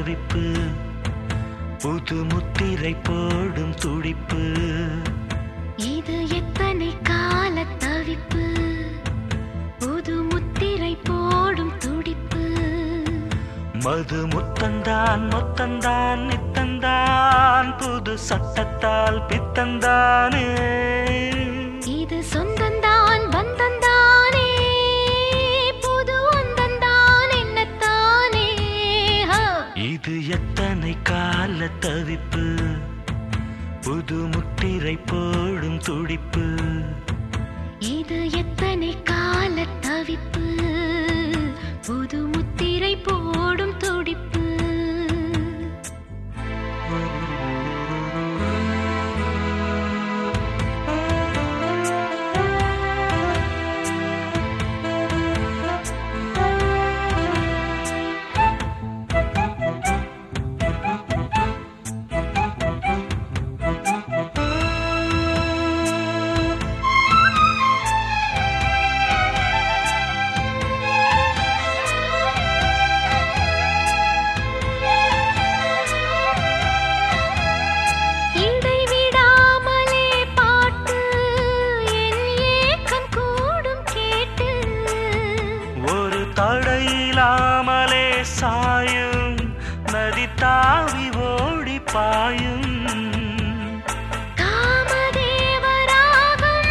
தவிப்பு புது முத்திரை போடும் துடிப்பு இது எத்தனை கால தவிப்பு புது முத்திரை போடும் துடிப்பு மது முத்தந்தான் முத்தந்தான் நித்தந்தான் புது சட்டத்தால் பித்தந்தானே இது சொந்தந்தான் பந்தந்தானே புது அந்தந்தான் என்னத்தானே ஹா. இது எத்தனை கால தவிப்பு புது முத்திரை போடும் துடிப்பு இது எத்தனை கால தவிப்பு புது முத்திரை போடும் துடிப்பு இடைவிடாமலே பாட்டு என் ஏக்கம் கூடும் கேட்டு ஒரு தடையிலாமலே சாயும் நதி தாவி ஓடி பாயும் காமதேவராகம்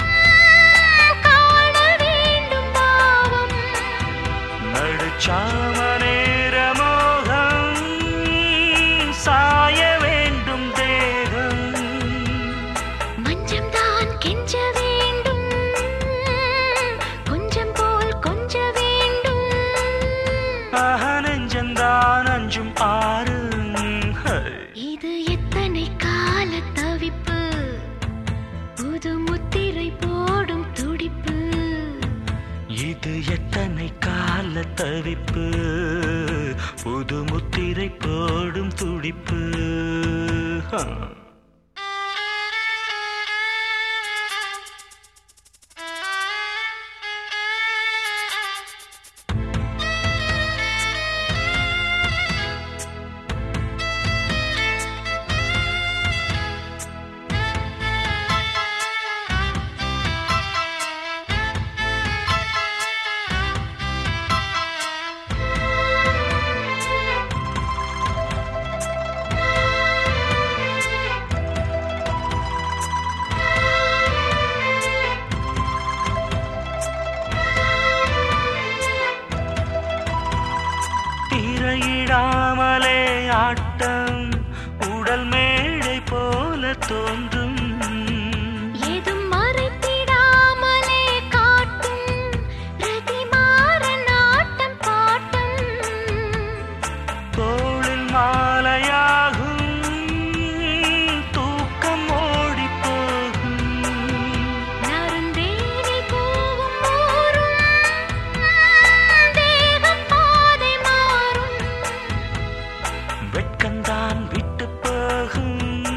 காண வேண்டும் பாவம் நடுச்சாம நேர மோகம் சாய வேண்டும் தேகம் மஞ்சம்தான் கெஞ்ச வேண்டும் கொஞ்சம் போல் கொஞ்ச வேண்டும் ஆஹ நெஞ்சந்தான் அஞ்சும் ஆறு ஹை. இது எத்தனை கால தவிப்பு புது முத்திரை போடும் துடிப்பு இது எத்தனை கால தவிப்பு புது முத்திரை போடும் துடிப்பு ஹா. திரையிடாமலே ஆட்டம் உடல் மேடை போல தோன்றும் ஏதும் மறைத்திடாமலே காட்டும் பிரதிமாற நாட்டம் பாட்டம் தோளில் மாலையாகும் தூக்கம் ஓடி போகும் நறுந்தேனில் பூவும் ஊரும் தேகம் பாதை மாறும் வெட்கந்தான் விட்டு போகும்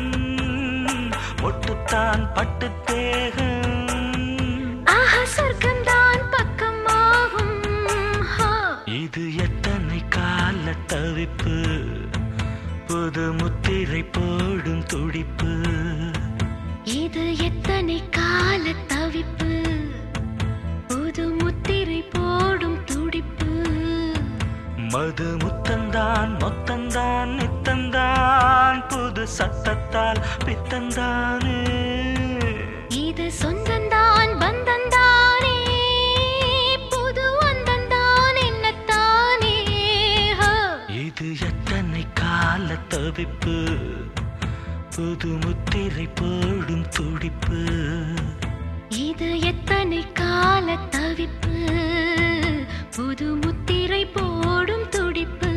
ஒட்டுத்தான் பட்டு தேகம் ஆஹா சொர்க்கம்தான் பக்கமாகும் ஹா. இது எத்தனை கால தவிப்பு புது முத்திரை போடும் துடிப்பு இது எத்தனை கால தவிப்பு புது முத்திரை போடும் துடிப்பு மது முத்தந்தான் மொத்தந்தான் நித்தந்தான் புது சட்டத்தால் பித்தந்தானே இது சொந்தந்தான் பந்தந்தானே புது அந்தந்தான் என்னத்தானே ஹா. இது எத்தனை கால தவிப்பு புது முத்திரை போடும் துடிப்பு இது எத்தனை கால தவிப்பு புது முத்திரை போடும் துடிப்பு